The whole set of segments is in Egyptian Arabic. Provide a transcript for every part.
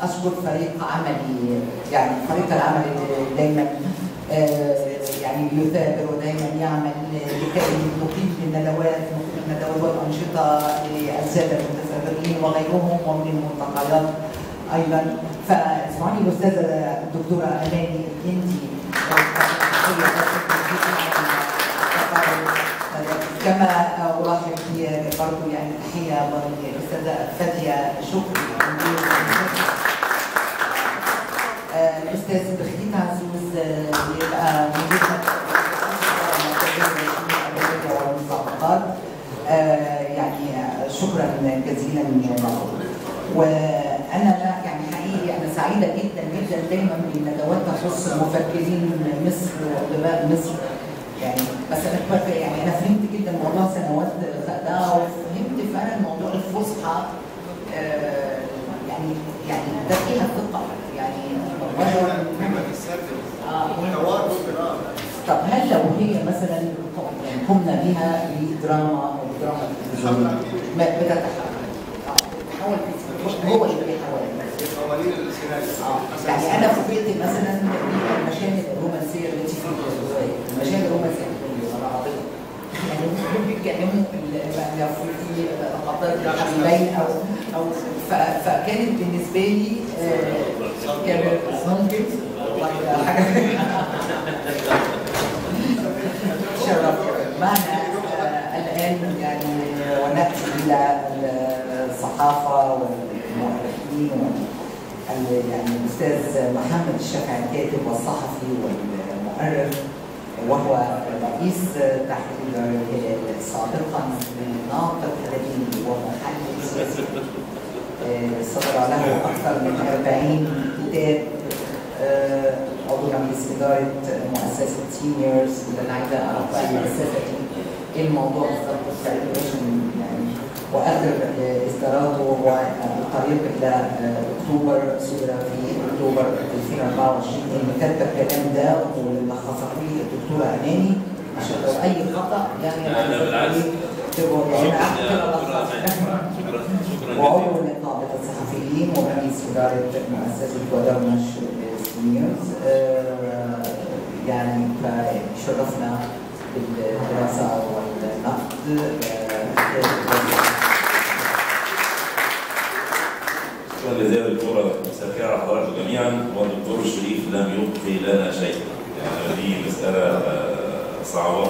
اشكر فريق عملي يعني فريق العمل اللي دايما آه، يعني بيثابر ودايما يعمل لكي نقيم الندوات نقيم الندوات والانشطه للساده المتثابرين وغيرهم ومن الملتقيات ايضا فاسمعوني الاستاذه الدكتوره اماني الجندي كما ارحب برضه يعني تحيه للاستاذه فاديه شكري آه، الاستاذ بخيت عزوز آه، يبقى مدير والمسابقات آه، يعني شكرا جزيلا له وانا لا يعني حقيقي انا سعيده جدا جدا دايما بندوات تخص مفكرين مصر وادباء مصر يعني بس انا كنت يعني انا فهمت جدا موضوع سنوات خدها وفهمت فعلا موضوع الفصحى آه، يعني يعني ده فيها ثقه يعني آه. طب هل لو هي مثلا يعني قمنا بها بدراما او دراما تلفزيونيه ما بتتحول آه، بتتحول في- هو اللي بيحول آه، يعني انا فوجئت مثلا بالمشاهد الرومانسيه التي في الروايه المشاهد الرومانسيه العربيه يعني هم بيتكلموا ال- لو في لقطات الحبيبين او او ف- فكانت بالنسبه لي آه، كانت ممكن والله حاجه شرف معنا آه، الان يعني وناتي الى الصحافه والمؤلفين وال- يعني الاستاذ محمد الشافعي الكاتب والصحفي والمؤرخ وهو رئيس تحرير الهلال سابقا ناطق ادبي ومحلل سياسي آه، صدر له اكثر من 40 كتاب آه، عضو مجلس اداره مؤسسه سينيورز انا عايزه اعرف بقى المؤسسه دي ايه الموضوع بالظبط السيركيوليشن يعني واخر آه، اصداراته هو آه، الطريق الى آه، اكتوبر صدر في اكتوبر 2024 اللي كاتبه الكلام ده ولخصه لي الدكتوره اماني عشان لو اي خطا يعني لا، لا، بالعكس. تبقوا يعني شكرا أنا يا كده دكتورة بلخص. شكرا شكرا وعضو جزيلا نقابة الصحفيين ورئيس إدارة مؤسسة ودرمش سينيورز آه، يعني فشرفنا بالدراسة والنقد آه، شكرا جزيلا دكتورة مساء الخير على حضراتكم جميعا والدكتور شريف لم يبقي لنا شيء يعني دي مسألة آه، صعبة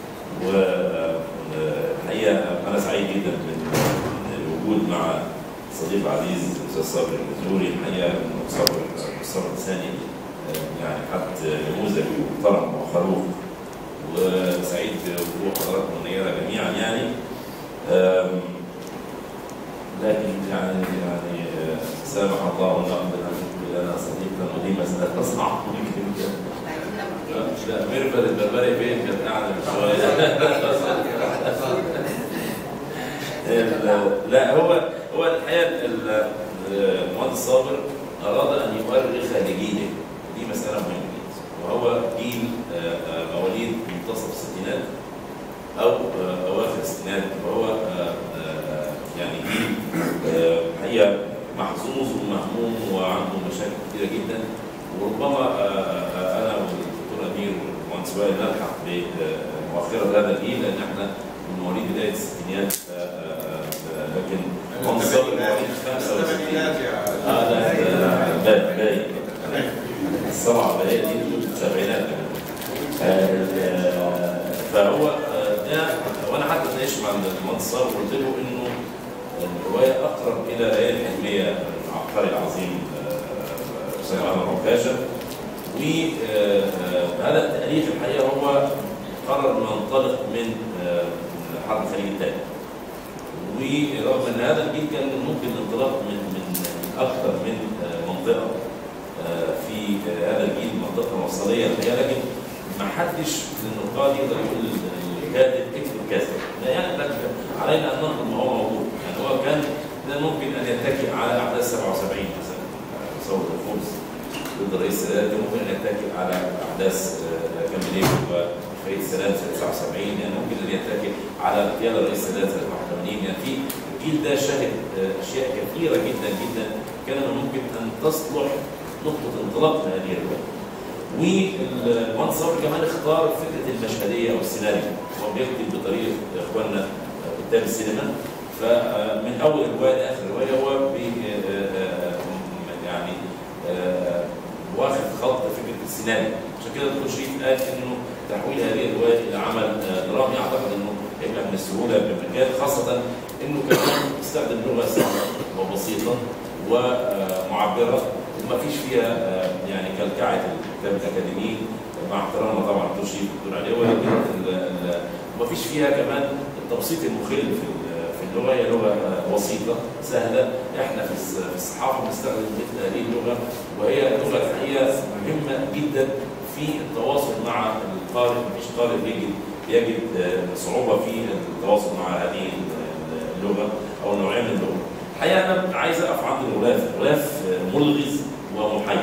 والحقيقة أنا سعيد جدا بالوجود مع صديق عزيز الأستاذ صبري المزوري الحقيقة إنه صبري صبري ثاني يعني حد نموذج محترم وخلوق وسعيد بوجود حضراتكم النيرة جميعا يعني آم، لكن يعني يعني آه، سامح الله النقد ان يكون لنا صديقا ودي مساله تصنع يمكن لا ميرفت البربري فين كانت قاعده من شويه ال- لا هو هو الحقيقه ال- المهندس صابر اراد ان يؤرخ لجيله دي مساله مهمه جدا وهو جيل آه، آه، مواليد منتصف الستينات او آه، اواخر الستينات وهو آه، آه، يعني جيل آه، حقيقه محظوظ ومهموم وعنده مشاكل كثيره جدا وربما آه، آه، انا والدكتور امير والمهندس وائل نلحق بمؤخره هذا الجيل لان احنا من مواليد بدايه الستينات آه، آه، آه، لكن المهندس صابر مواليد 65 اه لا ده- ده باين السبعه باين دي السبعينات آه، فهو آه، ده وانا حتى اتناقشت مع المهندس صابر وقلت له انه الروايه اقرب الى ليالي الحلميه العبقري العظيم آه، استاذ عمر عكاشه وهذا التاليف الحقيقه هو قرر انه ينطلق من آه، حرب الخليج الثاني ورغم ان هذا الجيل كان ممكن الانطلاق من من من اكثر من آه، منطقه آه، في آه، هذا الجيل منطقه مفصليه الحقيقه لكن ما حدش من النقاد يقدر يقول الكاتب اكتب كذا لا يعني لك علينا ان ننقد ما هو موجود يعني هو كان ده ممكن ان يتكئ على احداث 77 مثلا آه، ثوره الخبز ضد الرئيس السادات كان ممكن ان يتكئ على احداث آه، كامب وفريد السلام سنه 79 يعني ممكن ان يتكئ على اغتيال الرئيس السادات سنه 81 يعني في الجيل ده شهد آه، اشياء كثيره جدا جدا كان ممكن ان تصلح نقطه انطلاق لهذه الروايه. والمهندس صبري كمان اختار فكره المشهديه او السيناريو هو بيكتب بطريقه اخواننا كتاب السينما فمن اول روايه لاخر روايه هو بي يعني آه، واخد خط فكره السيناريو عشان كده الدكتور شريف قال انه تحويل هذه الروايه الى عمل آه، درامي اعتقد انه هيبقى من السهوله بمكان خاصه انه كمان استخدم لغه سهله وبسيطه ومعبره وما فيش فيها آه، يعني كلكعه الكتاب الاكاديمي مع احترامنا طبعا الدكتور شريف الدكتور عليه ولكن ال- ال- ما فيش فيها كمان التبسيط المخل في ال- في اللغه هي لغه آه، بسيطه سهله احنا في الس- في الصحافه بنستخدم مثل هذه اللغه وهي لغه الحقيقه مهمه جدا في التواصل مع القارئ مفيش قارئ يجد يجد آه، صعوبه في التواصل مع هذه اللغه او النوعيه من اللغه. الحقيقه انا عايز اقف عند الغلاف، الغلاف آه، ملغز ومحير.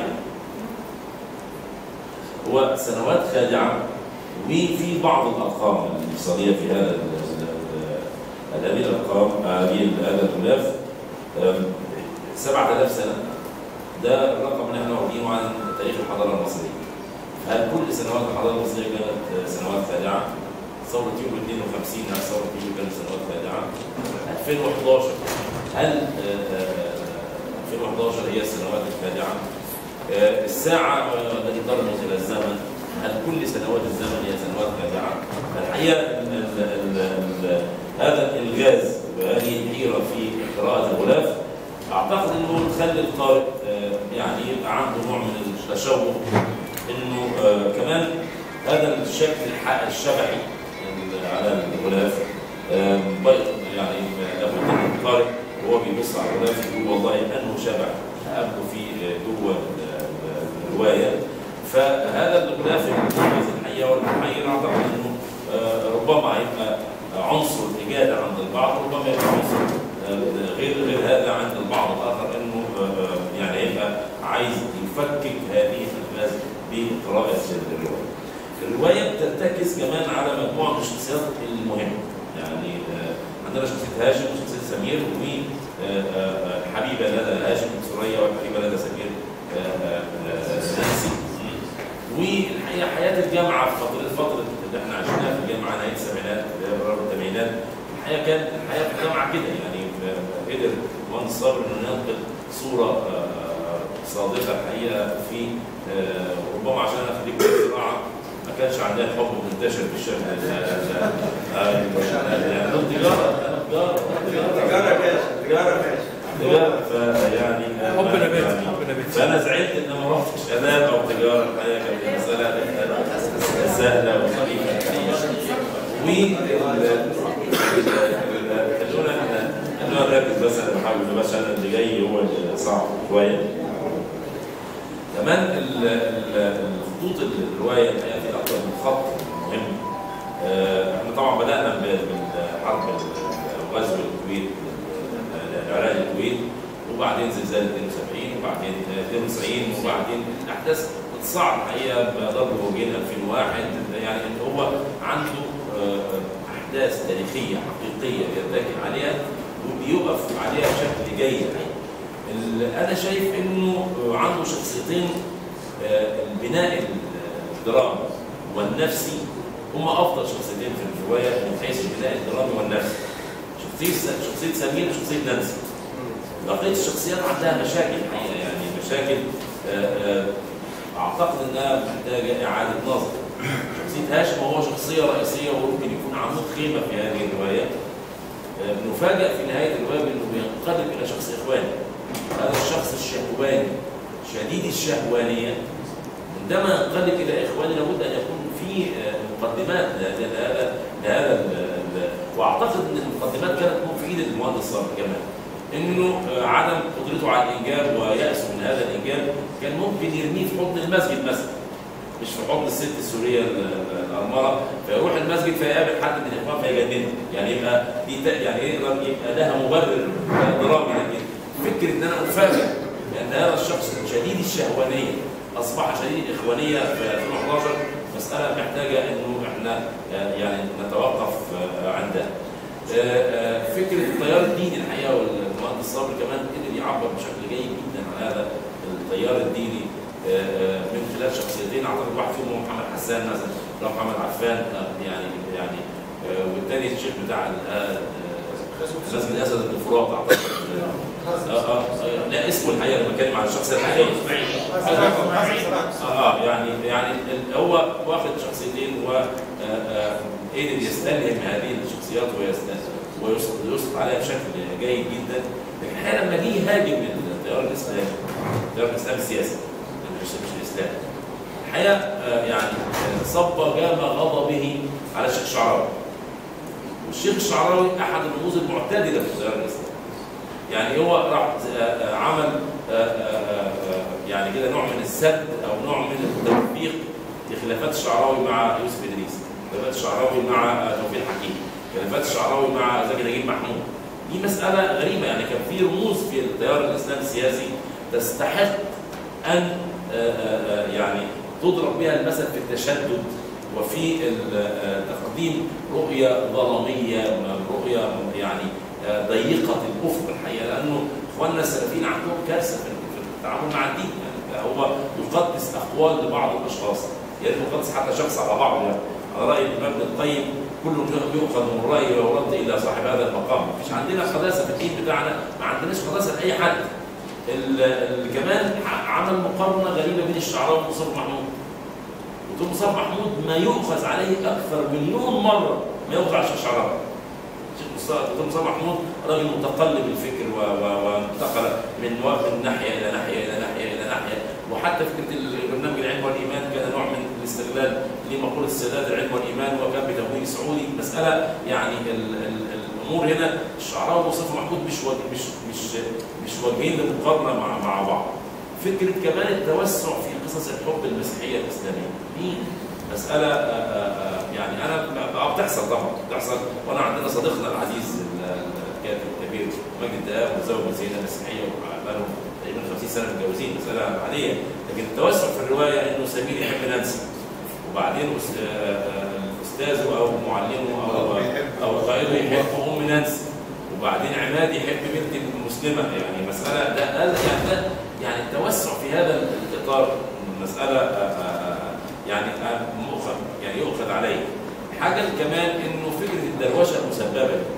هو سنوات خادعه وفي بعض الارقام الاقتصاديه في هذا ال- ال- هذه الارقام هذه هذا الغلاف آم، 7000 سنه ده الرقم اللي احنا واخدينه عن تاريخ الحضاره المصريه. هل كل سنوات الحضاره المصريه كانت سنوات خادعه؟ ثوره يوليو 52 هل ثوره يوليو كانت سنوات خادعه؟ 2011 هل آه، آه، 2011 هي السنوات الخادعه؟ آه، الساعه آه، التي ترمز الى الزمن هل كل سنوات الزمن هي سنوات خادعه؟ الحقيقه ال- ال- ال- ال- هذا الالغاز وهذه الحيره في قراءه الغلاف اعتقد انه تخلي القارئ آه، يعني يبقى عنده نوع من التشوق انه آه، كمان هذا الشكل الح- الشبحي ال- على الغلاف آه، بي- يعني لابد ان القارئ وهو بيبص على الغلاف يقول والله انه شبح قبله في آه، جوه ال- ال- الروايه فهذا الغلاف المميز الحقيقه والمحير اعتقد انه آه، ربما هيبقى عنصر الاجاده عند البعض ربما يبقى عنصر آه، غير غير هذا عند البعض الاخر انه آه، يعني يبقى عايز يفكك هذه الالغاز بقراءه الروايه. الروايه بترتكز كمان على مجموعه من الشخصيات المهمه يعني آه، عندنا شخصيه هاشم وشخصيه سمير وحبيبه لدى هاشم ثريا وحبيبه لدى سمير آه، آه، آه، نانسي والحقيقه حياه الجامعه في فتره فتره اللي احنا عشناها في الجامعه نهايه السبعينات قرار الثمانينات الحقيقه كانت الحياه في الجامعه كده يعني آه، قدر مهندس صابر انه ينقل صوره آه، صادقه الحقيقه في آه، ربما عشان انا خريج كليه الزراعه ما كانش عندنا الحب منتشر بالشكل ال- ال- ال- يعني أنا تجاره أنا تجاره تجارة ماشي تجارة ماشي تجاره فيعني حب نبات حب نبات فانا زعلت ان ما رحتش اداب او تجاره الحقيقه كانت المساله سهله وخفيفه و خلونا خلونا نركز بس انا بحاول إن بس انا اللي جاي هو اللي صعب شويه كمان ال- ال- الخطوط الروايه الحقيقه في اكثر من خط مهم آه، احنا طبعا بدانا ب- بالحرب ال- غزو الكويت العراق الكويت وبعدين زلزال 72 وبعدين 92 وبعدين الاحداث بتصعب الحقيقه بضرب هوجين 2001 يعني ان هو عنده آه، احداث تاريخيه حقيقيه بيرتكب عليها وبيقف عليها بشكل جيد الحقيقة. ال- انا شايف انه عنده شخصيتين آه، البناء الدرامي والنفسي هم افضل شخصيتين في الروايه من حيث البناء الدرامي والنفسي شخصيه شخصيه سمير وشخصيه نانسي بقيه الشخصيات عندها مشاكل الحقيقه يعني مشاكل آه، آه، اعتقد انها محتاجه اعاده نظر شخصيه هاشم هو شخصيه رئيسيه وممكن يكون عمود خيمه في هذه الروايه آه، بنفاجئ في نهايه الروايه بانه بينقلب الى شخص اخواني هذا الشخص الشهواني شديد الشهوانيه عندما ينقلب الى اخواني لابد ان يكون في آه، مقدمات لهذا لهذا لهذا ال- ال- واعتقد ان المقدمات كانت مفيده للمهندس صابر كمان انه آه، عدم قدرته على الانجاب ويأسه من هذا الانجاب كان ممكن يرميه في حضن المسجد مثلا مش في حضن الست السوريه ال- ال- الارمله فيروح المسجد فيقابل حد من الاخوان فيجننه يعني يبقى دي ت- يعني يقدر يبقى لها مبرر درامي لكن فكره ان انا افاجئ بان هذا الشخص شديد الشهوانيه اصبح شديد الاخوانيه في 2011 مساله محتاجه انه احنا آه، يعني نتوقف آه، عندها. آه، آه، فكره التيار الديني الحقيقه والمهندس المهندس صابر كمان قدر يعبر بشكل جيد جدا عن هذا التيار الديني آه، آه، من خلال شخصيتين اعتقد واحد فيهم هو محمد حسان مثلا اللي هو محمد عفان آه، يعني يعني آه، والتاني الشيخ بتاع ال- آه، آه، غزل الاسد بن فرات اعتقد آه، آه، آه، لا اسمه الحقيقه لما بتكلم عن الشخصيه الحقيقيه اه يعني يعني ال- هو واخد شخصيتين و آه، آه، قدر يستلهم هذه الشخصيات ويست- ويسقط ويسقط عليها بشكل جيد جدا لكن الحقيقه لما جه يهاجم التيار الاسلامي التيار الاسلامي السياسي مش مش الاسلام الحقيقه آه، يعني آه، صب جام غضبه على الشيخ الشعراوي والشيخ الشعراوي احد الرموز المعتدله في التيار الاسلامي يعني هو راح آه، آه، عمل آه، آه، آه، يعني كده نوع من السد او نوع من التوفيق لخلافات الشعراوي مع يوسف ادريس، خلافات الشعراوي مع آه، توفيق حكيم، خلافات الشعراوي مع زكي نجيب محمود. دي مساله غريبه يعني كان في رموز في التيار الاسلامي السياسي تستحق ان آه، آه، آه، يعني تضرب بها المثل في التشدد وفي ال- آه، تقديم رؤيه ظلاميه رؤيه يعني آه، ضيقه الافق الحقيقه لانه اخواننا السلفيين عندهم كارثه في في التعامل مع الدين يعني هو يقدس اقوال لبعض الاشخاص يا ريت يقدس حتى شخص على بعضه يعني على راي الامام ابن القيم كل يؤخذ من رايه ويرد الى صاحب هذا المقام مش عندنا قداسه في الدين بتاعنا ما عندناش قداسه لاي حد ال- ال- كمان ع- عمل مقارنه غريبه بين الشعراوي ومصطفى محمود دكتور مصطفى محمود ما يؤخذ عليه اكثر مليون مره ما يؤخذ على الشيخ الشعراوي الشيخ مصطفى دكتور مصطفى محمود راجل متقلب الفكر و- و- وانتقل من و- من ناحيه الى ناحيه الى ناحيه الى ناحيه وحتى فكره البرنامج العلم والايمان كان نوع من الاستغلال لمقوله السداد العلم والايمان وكان بتمويل سعودي مساله يعني ال ال الامور هنا الشعراوي ومصطفى محمود مش وجه مش مش مش وجهين لمقارنه مع مع بعض فكره كمان التوسع في قصص الحب المسيحيه الاسلاميه دي مساله آه، آه، آه، يعني انا ب- ب- بتحصل طبعا بتحصل وانا عندنا صديقنا العزيز ال- الكاتب الكبير مجد دهاب متزوج من سيده مسيحيه وبقالهم تقريبا 50 سنه متجوزين مساله عاديه لكن التوسع في الروايه انه سمير يحب نانسي وبعدين أس- آه، آه، استاذه او معلمه او او قائده يحب ام نانسي وبعدين عماد يحب بنت المسلمه يعني مساله ده هذا يعني ده يعني التوسع في هذا الاطار مساله آه، آه، يعني آه، مؤخذ يعني يؤخذ عليه حاجه كمان انه فكره الدروشه المسببه دي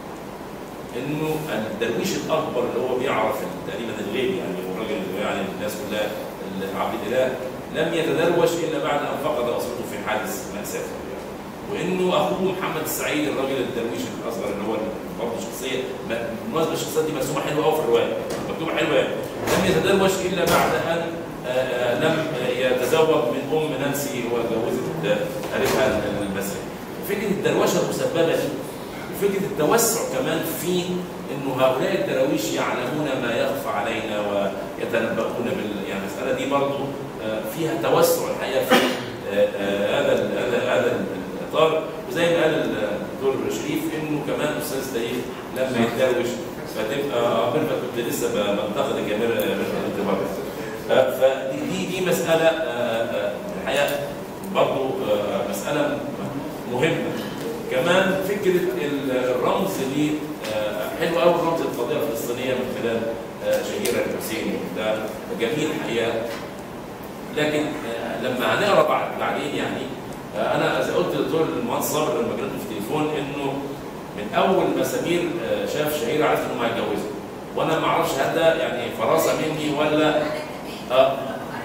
انه الدرويش الاكبر اللي هو بيعرف تقريبا الغيب يعني هو الراجل اللي يعني الناس كلها عبد الاله لم يتدروش الا بعد ان فقد اسرته في حادث ماساه يعني. وانه اخوه محمد السعيد الراجل الدرويش الاصغر اللي هو برضه شخصيه بالمناسبه الشخصيات دي مرسومه حلوه قوي في الروايه مكتوبه حلوه يعني لم يتدروش الا بعد ان آه، آه، لم يتزوج من ام نانسي وجوزت قريبها المسيح فكره الدروشه المسببه دي وفكره التوسع كمان في انه هؤلاء الدراويش يعلمون ما يخفى علينا ويتنبؤون بال يعني المساله دي برضه آه، فيها توسع الحقيقه في آه، آه، هذا ال- هذا هذا الاطار وزي ما قال الدكتور شريف انه كمان استاذ تاريخ لما يتدروش فتبقى اه ميرفت كنت لسه ب- بنتقد الجماهير ميرفت كنت بره آه، فدي دي دي مساله آه، آه، الحقيقه برضه آه، مساله مهمه كمان فكره ال- الرمز ل آه، حلو قوي رمز القضيه الفلسطينيه من خلال آه، شهيره الحسيني ده جميل الحقيقه لكن آه، لما هنقرا بعد بعدين يعني آه، انا زي قلت للدكتور المهندس صابر لما كلمته في التليفون انه من اول ما سمير آه، شاف شهيره عرف انه هيتجوزها وانا ما اعرفش هل ده يعني فراسه مني ولا آه،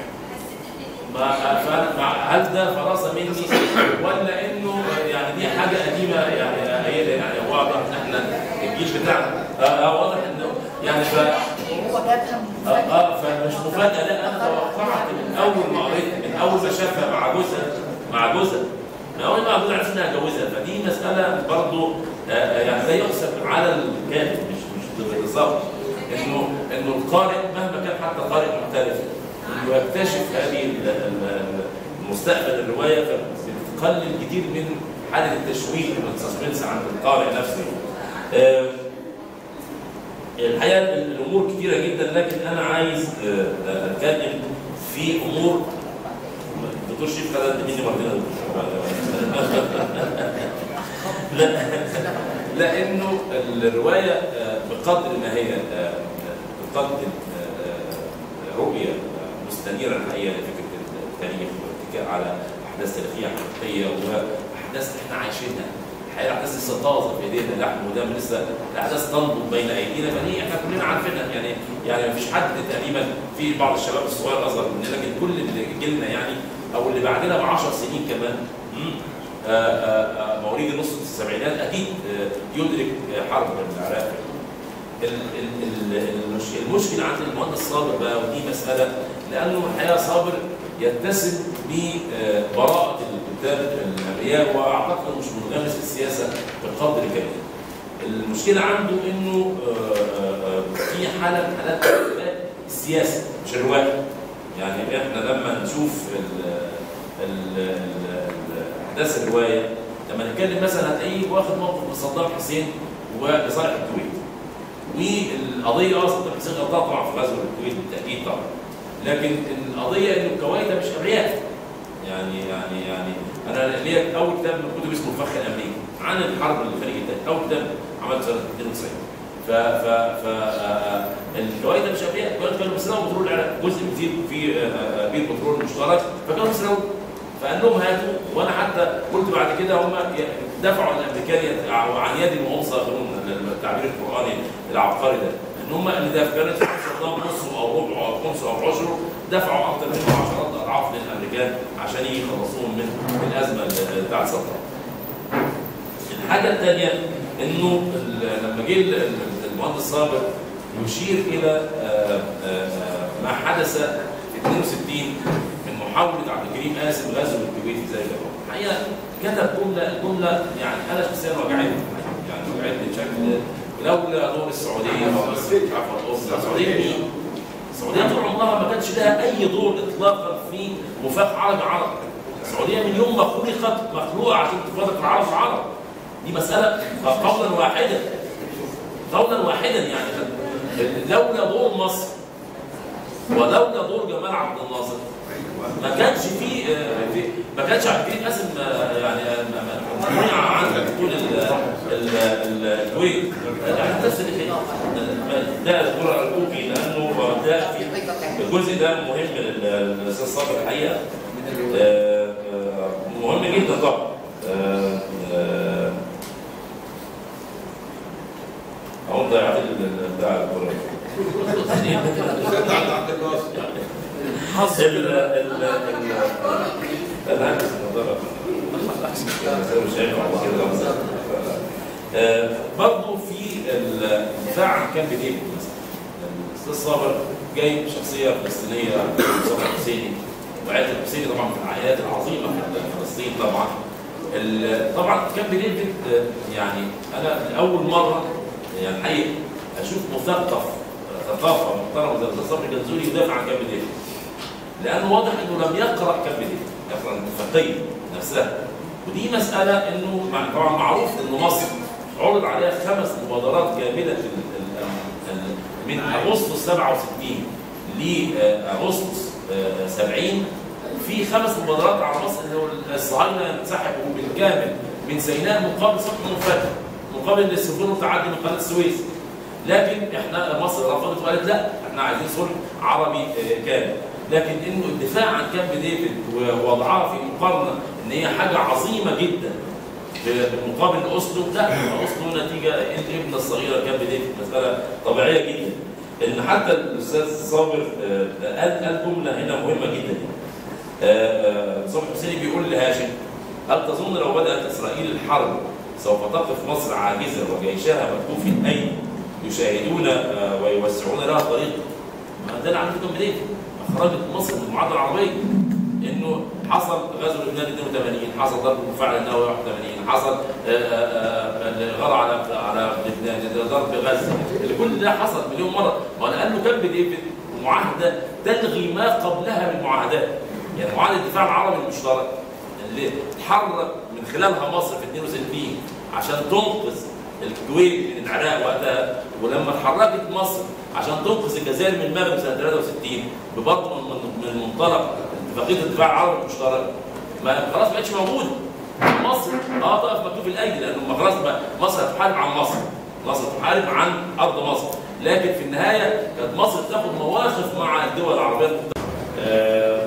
ما فأنا- مع هل ده فراسه مني ولا انه يعني دي حاجه قديمه يعني هي يعني واضح ان احنا الجيل بتاعنا اه آه، واضح انه يعني ف هو جابها اه اه فمش مفاجاه لا انا توقعت من اول ما قريت من اول ما شافها مع جوزها مع جوزها من اول ما جوزها عرفت انها هتجوزها فدي مساله برضه آه، آه، يعني ده يحسب على الكاتب مش مش بالظبط انه انه القارئ مهما كان حتى قارئ محترف انه يكتشف هذه ال- ال- المستقبل الروايه فبتقلل كتير من حاله التشويق والسسبنس عند القارئ نفسه. آه، الحقيقه الامور كتيره جدا لكن انا عايز آه، آه، اتكلم في امور الدكتور شريف خد قد مني مرتين يا دكتور. لا لانه الروايه آه، بقدر ما هي آه، بتقدم آه، آه، رؤيه آه، مستنيره الحقيقه لفكره التاريخ والاتكاء على احداث تاريخيه حقيقيه واحداث احنا عايشينها الحقيقه الاحداث لسه طازه في ايدينا نحن ودام لسه الاحداث تنبض بين ايدينا فدي احنا كلنا عارفينها يعني يعني ما فيش حد تقريبا في بعض الشباب الصغير الاصغر مننا لكن كل اللي جيلنا يعني او اللي بعدنا ب 10 سنين كمان مم، آه، آه، آه، مواليد النص السبعينات اكيد آه، يدرك آه، حرب العراق ال- ال- ال- المش- المشكله عند المهندس صابر بقى ودي مساله لانه الحقيقه صابر يتسم ببراءه الكتاب الابرياء واعتقد إنه مش منغمس في السياسه بقدر كبير. المشكله عنده انه آه، آه، آه، في حاله من حالات السياسه مش الروايه. يعني احنا لما نشوف ال- ال- ال- ال- احداث الروايه لما نتكلم مثلا هتلاقيه واخد موقف من صدام حسين ولصالح الكويت. والقضيه اه صدام حسين غلطان طبعا في غزو الكويت بالتاكيد طبعا. لكن القضيه ان الكويت مش ابرياء. يعني يعني يعني انا ليا اول كتاب من كتب اسمه الفخ الامريكي عن الحرب الخليجيه اول كتاب عملته سنه 92 ف ف ف آه، الكويت مش ابرياء الكويت كانوا بيسرقوا بترول العراق جزء كتير في آه، آه، بير بترول مشترك فكانوا بيسرقوا فقال لهم هاتوا وانا حتى قلت بعد كده هم دفعوا الامريكان عن يد وهم صاغرون التعبير القراني العبقري ده ان هم اللي دافع كانت صدام نصه او ربعه او خمسه او عشره دفعوا اكثر منه عشرات اضعاف للامريكان عشان يجي يخلصوهم من الازمه اللي بتاعت صدام. الحاجه الثانيه انه ال- لما جه ال- ال- المهندس صابر يشير الى آه، آه، آه، ما حدث في 62 من محاوله عبد الكريم قاسم غزو الكويت زي كده الحقيقه كتب جمله جمله يعني انا شخصيا وجعتني يعني وجعتني بشكل لولا دور السعوديه او مصر مش عارف القدس السعوديه مين؟ السعوديه طول عمرها ما كانش لها اي دور اطلاقا في وفاق عرب عرب السعوديه من يوم ما خلقت مخلوقه عشان تفاضل العرب العرب دي مساله قولا واحدا قولا واحدا يعني لولا دور مصر ولولا دور جمال عبد الناصر ما كانش في آه، في- ما كانش عبد الكريم قاسم آه، يعني آه، ما- ما- منع عن دخول ال- ال- ال- الكويت الاحداث اللي ده الدور العقوقي لانه ده في الجزء ده مهم لل- للاستاذ صابر الحقيقه آه، آه، مهم جدا طبعا آه، آه، اهو ضيعت ال- ال- بتاع الكوره ست عند عبد الناصر حظ ال ال ال لا عكس النظارة مش شايف على كده آه، برضه في الدفاع عن كامب ديفيد مثلا الاستاذ صابر جاي شخصيه فلسطينيه مصطفى الحسيني وعائله الحسيني طبعا من العائلات العظيمه في فلسطين طبعا ال- طبعا كامب ديفيد آه، يعني انا لاول مره يعني الحقيقه اشوف مثقف ثقافه محترمه زي الاستاذ صبري جنزوري يدافع عن كامب ديفيد لانه واضح انه لم يقرا كامب ديفيد يقرا الفقيه نفسها ودي مساله انه مع- طبعا معروف ان مصر عرض عليها خمس مبادرات كامله ال- ال- ال- من اغسطس 67 لاغسطس 70 في خمس مبادرات على مصر اللي هو الصهاينه ينسحبوا بالكامل من سيناء مقابل سقط منفتح مقابل الاستنفار والتعدي من قناه السويس لكن احنا مصر رفضت وقالت لا احنا عايزين صلح عربي آه، كامل لكن انه الدفاع عن كامب ديفيد ووضعها في مقارنه ان هي حاجه عظيمه جدا بالمقابل اوسلو لا اوسلو نتيجه ابن الصغيره كامب ديفيد مساله طبيعيه جدا ان حتى الاستاذ صابر آه، قال قال جمله هنا مهمه جدا آه، آه، صبحي حسيني بيقول لهاشم هل تظن لو بدات اسرائيل الحرب سوف تقف مصر عاجزه وجيشها مكتوف الايدي يشاهدون آه، ويوسعون لها طريق ما ده اللي عملته كان بدايه اخرجت مصر من المعادله العربيه انه حصل غزو لبنان 82 حصل ضرب المفاعل النووي 81 حصل آه، آه، آه، الغار على على لبنان ضرب غزه اللي كل ده حصل مليون مره وانا قال له كان بدايه معاهده تلغي ما قبلها من معاهدات يعني معاهده الدفاع العربي المشترك اللي اتحرك من خلالها مصر في 62 عشان تنقذ الكويت من العراق وقتها ولما اتحركت مصر عشان تنقذ الجزائر من المغرب سنه 63 ببطن من من منطلق اتفاقيه الدفاع العربي المشترك ما خلاص ما بقتش موجوده مصر مصر اه تقف مكتوف الايدي لانه خلاص بقى مصر هتحارب عن مصر مصر تحارب عن ارض مصر لكن في النهايه كانت مصر تاخد مواقف مع الدول العربيه المختلفه آه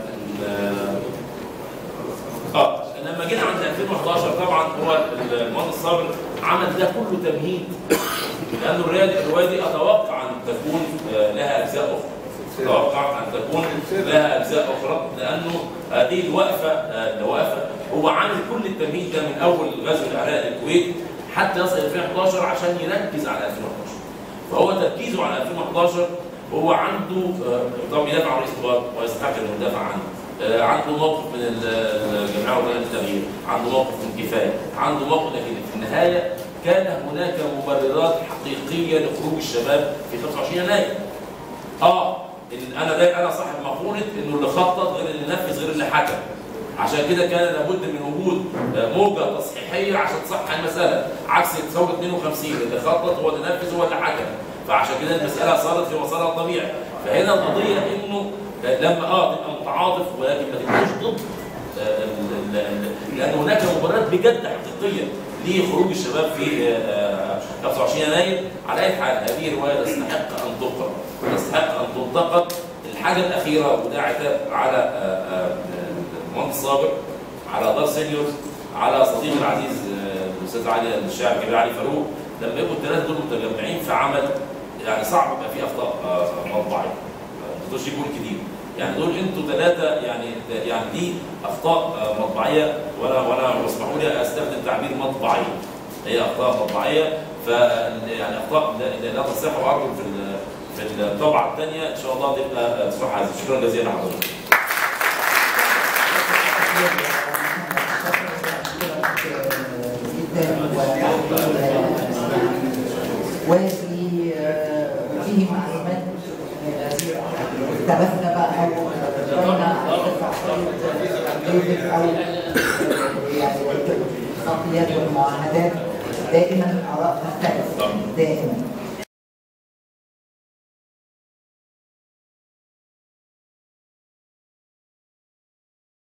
اه لما جينا عند 2011 طبعا هو المهندس صابر عمل ده كله تمهيد لانه الروايه الروايه دي اتوقع ان تكون آه، لها اجزاء اخرى اتوقع ان تكون لها اجزاء اخرى لانه هذه الوقفه آه، الوقفه هو عامل كل التمهيد ده من اول غزو العراق للكويت حتى يصل 2011 عشان يركز على 2011 فهو تركيزه على 2011 هو عنده آه، طبعا بيدافع عن رئيس الوزراء ويستحق انه يدافع عنه آه، عنده موقف من ال- الجمعيه الوطنيه للتغيير، عنده موقف من كفايه، عنده موقف لكن في النهايه كان هناك مبررات حقيقيه لخروج الشباب في 25 يناير. اه ال- انا ده انا صاحب مقوله انه اللي خطط غير اللي نفذ غير اللي حكم. عشان كده كان لابد من وجود آه، موجه تصحيحيه عشان تصحح المساله، عكس ثوره 52 اللي خطط هو اللي نفذ هو اللي حكم. فعشان كده المساله صارت في مسارها الطبيعي. فهنا القضيه انه لما اه تبقى متعاطف ولكن ما تبقاش ضد آه، ال- ال- ال- لان هناك مباريات بجد حقيقيه لخروج الشباب في آه، 25 يناير على اي حال هذه الروايه تستحق ان تقرا تستحق ان تنتقد الحاجه الاخيره وده عتاب على آه، آه، المهندس صابر على دار سينيورز على صديقي العزيز آه، الاستاذ علي الشاعر الكبير علي فاروق لما يبقوا الثلاثه دول متجمعين في عمل يعني صعب يبقى فيه اخطاء آه، مطبعيه ما تقدرش يكون كتير يعني دول انتوا ثلاثه يعني يعني دي اخطاء آه، مطبعيه وانا وانا اسمحوا لي استخدم تعبير مطبعيه هي اخطاء مطبعيه ف يعني اخطاء لا- لا تصح وارجو في ال- في الطبعه الثانيه ان شاء الله تبقى تصح هذه شكرا جزيلا لحضرتك وفي فيه معلومات اختلفنا بقى او بين ديفيد او يعني الخطيات والمعاهدات دائما الاراء تختلف دائما